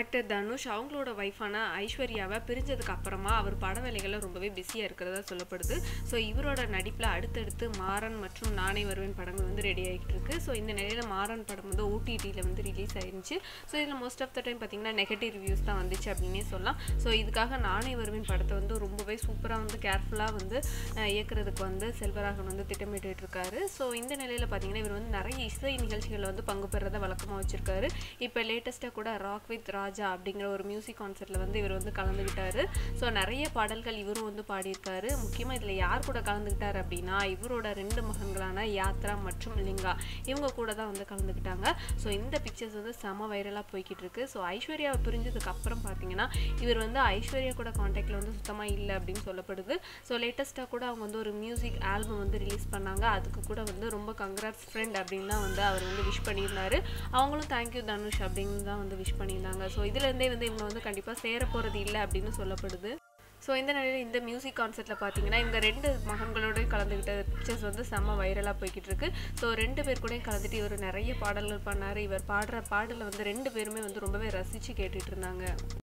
actor Dhanush அவங்களோட ஒய்ஃபான ஐஸ்வர்யாவை பிரிஞ்சதுக்கு அப்புறமா அவர் பட வேலைகளில் ரொம்பவே பிஸியாக இருக்கிறதா சொல்லப்படுது ஸோ இவரோட நடிப்பில் அடுத்தடுத்து மாறன் மற்றும் நானே வருவேன் படங்கள் வந்து ரெடி ஆகிட்டு இருக்கு ஸோ இந்த நிலையில் மாறன் படம் வந்து ஓடிடியில் வந்து ரிலீஸ் ஆயிருந்துச்சு ஸோ இதில் மோஸ்ட் ஆஃப் த டைம் பார்த்தீங்கன்னா நெகட்டிவ் ரிவ்யூஸ் தான் வந்துச்சு அப்படின்னே சொல்லலாம் ஸோ இதுக்காக நானே வருவேன் படத்தை வந்து ரொம்பவே சூப்பராக வந்து கேர்ஃபுல்லாக வந்து அஹ், இயக்குறதுக்கு வந்து செல்வராகவன் வந்து திட்டமிட்டு இருக்காரு ஸோ இந்த நிலையில் பார்த்தீங்கன்னா இவர் வந்து நிறைய இசை நிகழ்ச்சிகளில் வந்து பங்கு பெறதை வழக்கமாக வச்சிருக்காரு இப்போ லேட்டஸ்ட்டாக கூட ராக் வித் ராஜா அப்படிங்கிற ஒரு மியூசிக் கான்சர்ட்டில் வந்து இவர் வந்து கலந்துக்கிட்டாரு ஸோ நிறைய பாடல்கள் இவரும் வந்து பாடியிருக்காரு முக்கியமாக இதில் யார் கூட கலந்துக்கிட்டாரு அப்படின்னா இவரோட ரெண்டு மகன்களான யாத்ரா மற்றும் லிங்கா இவங்க கூட தான் வந்து கலந்துக்கிட்டாங்க ஸோ இந்த பிக்சர்ஸ் வந்து செம வைரலாக போய்கிட்டு இருக்கு ஸோ ஐஸ்வர்யாவை பிரிஞ்சதுக்கு அப்புறம் பார்த்தீங்கன்னா இவர் வந்து ஐஸ்வர்யா கூட காண்டாக்டில் வந்து சுத்தமாக இல்லை அப்படின்னு சொல்லப்படுது ஸோ லேட்டஸ்ட்டாக கூட அவங்க வந்து ஒரு மியூசிக் ஆல்பம் வந்து ரிலீஸ் பண்ணாங்க அதுக்கு கூட வந்து ரொம்ப கங்க்ராட்ஸ் ஃப்ரெண்ட் அப்படின்லாம் வந்து அவர் வந்து விஷ் பண்ணியிருந்தாரு அவங்களும் தேங்க்யூ தனுஷ் அப்படின்னு தான் வந்து விஷ் பண்ணியிருந்தாங்க ஸோ இதுலேருந்தே வந்து இவங்க வந்து கண்டிப்பாக சேர போகிறது இல்லை அப்படின்னு சொல்லப்படுது ஸோ இந்த நிலையில் இந்த மியூசிக் கான்சர்ட்டில் பார்த்தீங்கன்னா இவங்க ரெண்டு மகன்களோட கலந்துக்கிட்ட பிக்சர்ஸ் வந்து செம்ம வைரலாக போய்கிட்டு இருக்கு ஸோ ரெண்டு பேர் கூட கலந்துட்டு இவர் நிறைய பாடல்கள் பண்ணார் இவர் பாடுற பாடலை வந்து ரெண்டு பேருமே வந்து ரொம்பவே ரசித்து கேட்டுட்டு இருந்தாங்க